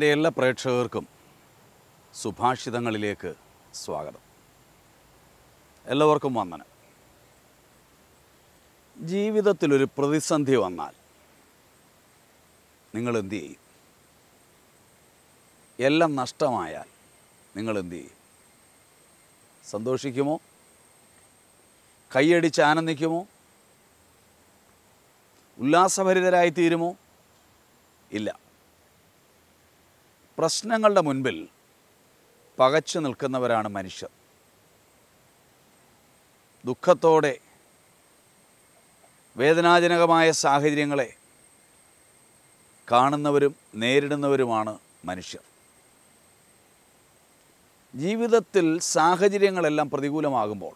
എൻ്റെ എല്ലാ പ്രേക്ഷകർക്കും സുഭാഷിതങ്ങളിലേക്ക് സ്വാഗതം എല്ലാവർക്കും വന്ദനം ജീവിതത്തിലൊരു പ്രതിസന്ധി വന്നാൽ നിങ്ങൾ എന്തു ചെയ്യും എല്ലാം നഷ്ടമായാൽ നിങ്ങൾ എന്തു ചെയ്യും സന്തോഷിക്കുമോ കൈയടിച്ച് ആനന്ദിക്കുമോ ഉല്ലാസഭരിതരായി തീരുമോ ഇല്ല പ്രശ്നങ്ങളുടെ മുൻപിൽ പകച്ചു നിൽക്കുന്നവരാണ് മനുഷ്യർ ദുഃഖത്തോടെ വേദനാജനകമായ സാഹചര്യങ്ങളെ കാണുന്നവരും നേരിടുന്നവരുമാണ് മനുഷ്യർ ജീവിതത്തിൽ സാഹചര്യങ്ങളെല്ലാം പ്രതികൂലമാകുമ്പോൾ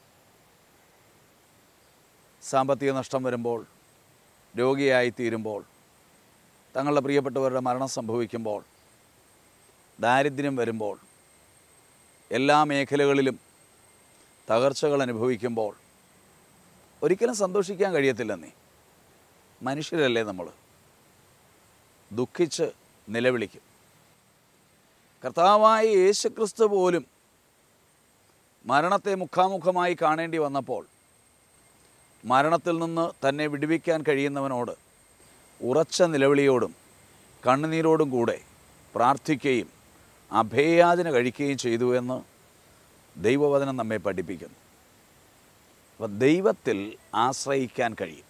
സാമ്പത്തിക നഷ്ടം വരുമ്പോൾ രോഗിയായിത്തീരുമ്പോൾ തങ്ങളുടെ പ്രിയപ്പെട്ടവരുടെ മരണം സംഭവിക്കുമ്പോൾ ദാരിദ്ര്യം വരുമ്പോൾ എല്ലാ മേഖലകളിലും തകർച്ചകൾ അനുഭവിക്കുമ്പോൾ ഒരിക്കലും സന്തോഷിക്കാൻ കഴിയത്തില്ലെന്നേ മനുഷ്യരല്ലേ നമ്മൾ ദുഃഖിച്ച് നിലവിളിക്കും കർത്താവായ യേശുക്രിസ്തു പോലും മരണത്തെ മുഖാമുഖമായി കാണേണ്ടി വന്നപ്പോൾ മരണത്തിൽ നിന്ന് തന്നെ വിടുവിക്കാൻ കഴിയുന്നവനോട് ഉറച്ച നിലവിളിയോടും കണ്ണുനീരോടും കൂടെ പ്രാർത്ഥിക്കുകയും അഭയയാചന കഴിക്കുകയും ചെയ്തു എന്ന് ദൈവവചനം നമ്മെ പഠിപ്പിക്കുന്നു അപ്പം ദൈവത്തിൽ ആശ്രയിക്കാൻ കഴിയും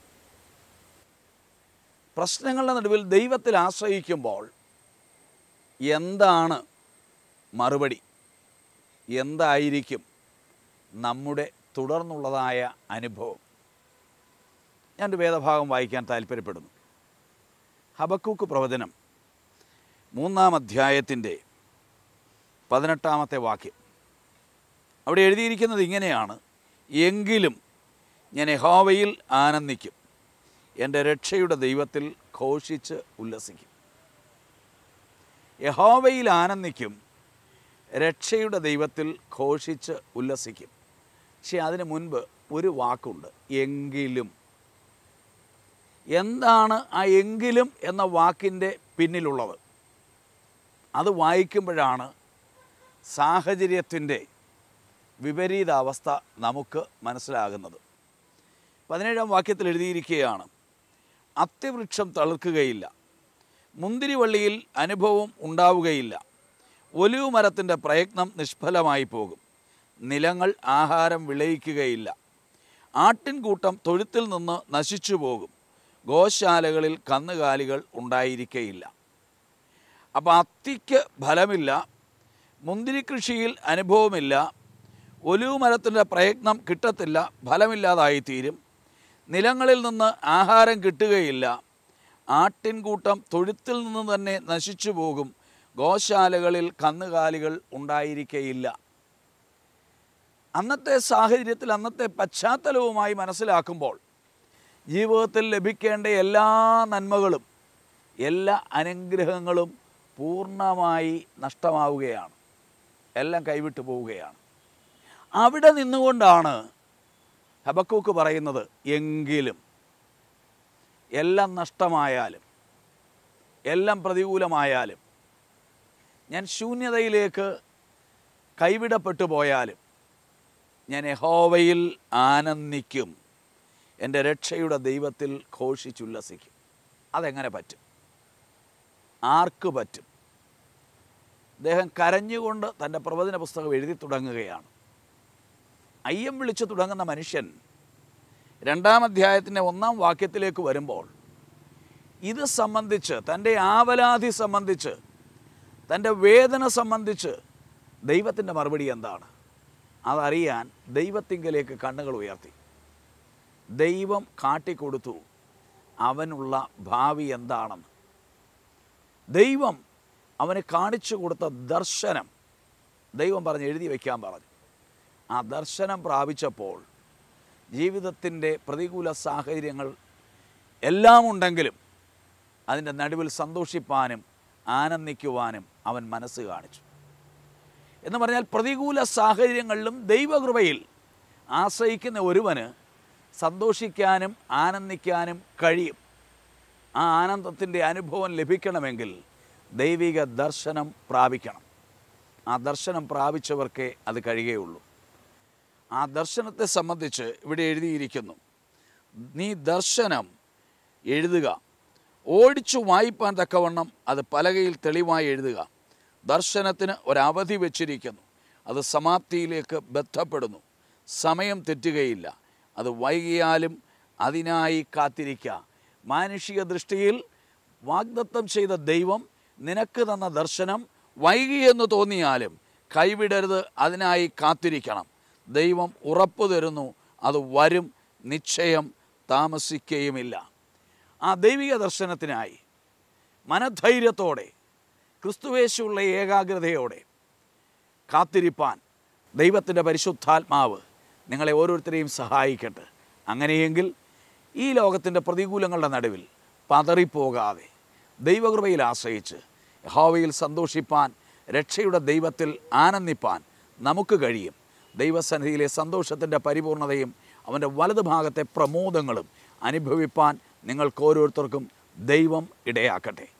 പ്രശ്നങ്ങളുടെ നടുവിൽ ദൈവത്തിൽ ആശ്രയിക്കുമ്പോൾ എന്താണ് മറുപടി എന്തായിരിക്കും നമ്മുടെ തുടർന്നുള്ളതായ അനുഭവം ഞാനൊരു വേദഭാഗം വായിക്കാൻ താല്പര്യപ്പെടുന്നു ഹബക്കൂക്ക് പ്രവചനം മൂന്നാം അധ്യായത്തിൻ്റെ പതിനെട്ടാമത്തെ വാക്യം അവിടെ എഴുതിയിരിക്കുന്നത് ഇങ്ങനെയാണ് എങ്കിലും ഞാൻ യഹോവയിൽ ആനന്ദിക്കും എൻ്റെ രക്ഷയുടെ ദൈവത്തിൽ ഘോഷിച്ച് ഉല്ലസിക്കും യഹോവയിൽ ആനന്ദിക്കും രക്ഷയുടെ ദൈവത്തിൽ ഘോഷിച്ച് ഉല്ലസിക്കും പക്ഷെ അതിന് മുൻപ് ഒരു വാക്കുണ്ട് എങ്കിലും എന്താണ് ആ എങ്കിലും എന്ന വാക്കിൻ്റെ പിന്നിലുള്ളത് അത് വായിക്കുമ്പോഴാണ് സാഹചര്യത്തിൻ്റെ വിപരീത അവസ്ഥ നമുക്ക് മനസ്സിലാകുന്നത് പതിനേഴാം വാക്യത്തിൽ എഴുതിയിരിക്കുകയാണ് അത്യവൃക്ഷം തളിർക്കുകയില്ല മുന്തിരിവള്ളിയിൽ അനുഭവം ഉണ്ടാവുകയില്ല ഒലിവ് മരത്തിൻ്റെ പ്രയത്നം നിഷ്ഫലമായി പോകും നിലങ്ങൾ ആഹാരം വിളയിക്കുകയില്ല ആട്ടിൻകൂട്ടം തൊഴുത്തിൽ നിന്ന് നശിച്ചു പോകും ഗോശാലകളിൽ കന്നുകാലികൾ ഉണ്ടായിരിക്കയില്ല അപ്പോൾ അത്തിക്ക് ഫലമില്ല മുന്തിരി കൃഷിയിൽ അനുഭവമില്ല ഒലിവ് മരത്തിൻ്റെ പ്രയത്നം കിട്ടത്തില്ല ഫലമില്ലാതായിത്തീരും നിലങ്ങളിൽ നിന്ന് ആഹാരം കിട്ടുകയില്ല ആട്ടിൻകൂട്ടം തൊഴുത്തിൽ നിന്ന് തന്നെ നശിച്ചു പോകും ഗോശാലകളിൽ കന്നുകാലികൾ ഉണ്ടായിരിക്കയില്ല അന്നത്തെ സാഹചര്യത്തിൽ അന്നത്തെ പശ്ചാത്തലവുമായി മനസ്സിലാക്കുമ്പോൾ ജീവിതത്തിൽ ലഭിക്കേണ്ട എല്ലാ നന്മകളും എല്ലാ അനുഗ്രഹങ്ങളും പൂർണ്ണമായി നഷ്ടമാവുകയാണ് എല്ലാം കൈവിട്ടു പോവുകയാണ് അവിടെ നിന്നുകൊണ്ടാണ് ഹബക്കൂക്ക് പറയുന്നത് എങ്കിലും എല്ലാം നഷ്ടമായാലും എല്ലാം പ്രതികൂലമായാലും ഞാൻ ശൂന്യതയിലേക്ക് കൈവിടപ്പെട്ടു പോയാലും ഞാൻ യഹോവയിൽ ആനന്ദിക്കും എൻ്റെ രക്ഷയുടെ ദൈവത്തിൽ ഘോഷിച്ചുല്ലസിക്കും അതെങ്ങനെ പറ്റും ആർക്ക് പറ്റും അദ്ദേഹം കരഞ്ഞുകൊണ്ട് തൻ്റെ പ്രവചന പുസ്തകം എഴുതി തുടങ്ങുകയാണ് അയ്യം വിളിച്ചു തുടങ്ങുന്ന മനുഷ്യൻ രണ്ടാം അധ്യായത്തിൻ്റെ ഒന്നാം വാക്യത്തിലേക്ക് വരുമ്പോൾ ഇത് സംബന്ധിച്ച് തൻ്റെ ആവലാതി സംബന്ധിച്ച് തൻ്റെ വേദന സംബന്ധിച്ച് ദൈവത്തിൻ്റെ മറുപടി എന്താണ് അതറിയാൻ ദൈവത്തിങ്കലേക്ക് കണ്ണുകൾ ഉയർത്തി ദൈവം കാട്ടിക്കൊടുത്തു അവനുള്ള ഭാവി എന്താണെന്ന് ദൈവം അവന് കാണിച്ചു കൊടുത്ത ദർശനം ദൈവം പറഞ്ഞ് എഴുതി വയ്ക്കാൻ പറഞ്ഞു ആ ദർശനം പ്രാപിച്ചപ്പോൾ ജീവിതത്തിൻ്റെ പ്രതികൂല സാഹചര്യങ്ങൾ എല്ലാം ഉണ്ടെങ്കിലും അതിൻ്റെ നടുവിൽ സന്തോഷിപ്പാനും ആനന്ദിക്കുവാനും അവൻ മനസ്സ് കാണിച്ചു എന്ന് പറഞ്ഞാൽ പ്രതികൂല സാഹചര്യങ്ങളിലും ദൈവകൃപയിൽ ആശ്രയിക്കുന്ന ഒരുവന് സന്തോഷിക്കാനും ആനന്ദിക്കാനും കഴിയും ആ ആനന്ദത്തിൻ്റെ അനുഭവം ലഭിക്കണമെങ്കിൽ ദൈവിക ദർശനം പ്രാപിക്കണം ആ ദർശനം പ്രാപിച്ചവർക്കേ അത് കഴിയുകയുള്ളൂ ആ ദർശനത്തെ സംബന്ധിച്ച് ഇവിടെ എഴുതിയിരിക്കുന്നു നീ ദർശനം എഴുതുക ഓടിച്ചു വായിപ്പാൻ തക്കവണ്ണം അത് പലകയിൽ തെളിവായി എഴുതുക ദർശനത്തിന് ഒരവധി വച്ചിരിക്കുന്നു അത് സമാപ്തിയിലേക്ക് ബന്ധപ്പെടുന്നു സമയം തെറ്റുകയില്ല അത് വൈകിയാലും അതിനായി കാത്തിരിക്കുക മാനുഷിക ദൃഷ്ടിയിൽ വാഗ്ദത്തം ചെയ്ത ദൈവം നിനക്ക് തന്ന ദർശനം വൈകിയെന്ന് തോന്നിയാലും കൈവിടരുത് അതിനായി കാത്തിരിക്കണം ദൈവം ഉറപ്പു തരുന്നു അത് വരും നിശ്ചയം താമസിക്കുകയുമില്ല ആ ദൈവിക ദർശനത്തിനായി മനധൈര്യത്തോടെ ക്രിസ്തുവേശുള്ള ഏകാഗ്രതയോടെ കാത്തിരിപ്പാൻ ദൈവത്തിൻ്റെ പരിശുദ്ധാത്മാവ് നിങ്ങളെ ഓരോരുത്തരെയും സഹായിക്കട്ടെ അങ്ങനെയെങ്കിൽ ഈ ലോകത്തിൻ്റെ പ്രതികൂലങ്ങളുടെ നടുവിൽ പതറിപ്പോകാതെ ദൈവകൃപയിൽ ആശ്രയിച്ച് യഹോവയിൽ സന്തോഷിപ്പാൻ രക്ഷയുടെ ദൈവത്തിൽ ആനന്ദിപ്പാൻ നമുക്ക് കഴിയും ദൈവസന്നിധിയിലെ സന്തോഷത്തിൻ്റെ പരിപൂർണതയും അവൻ്റെ വലതുഭാഗത്തെ പ്രമോദങ്ങളും അനുഭവിപ്പാൻ നിങ്ങൾക്ക് ഓരോരുത്തർക്കും ദൈവം ഇടയാക്കട്ടെ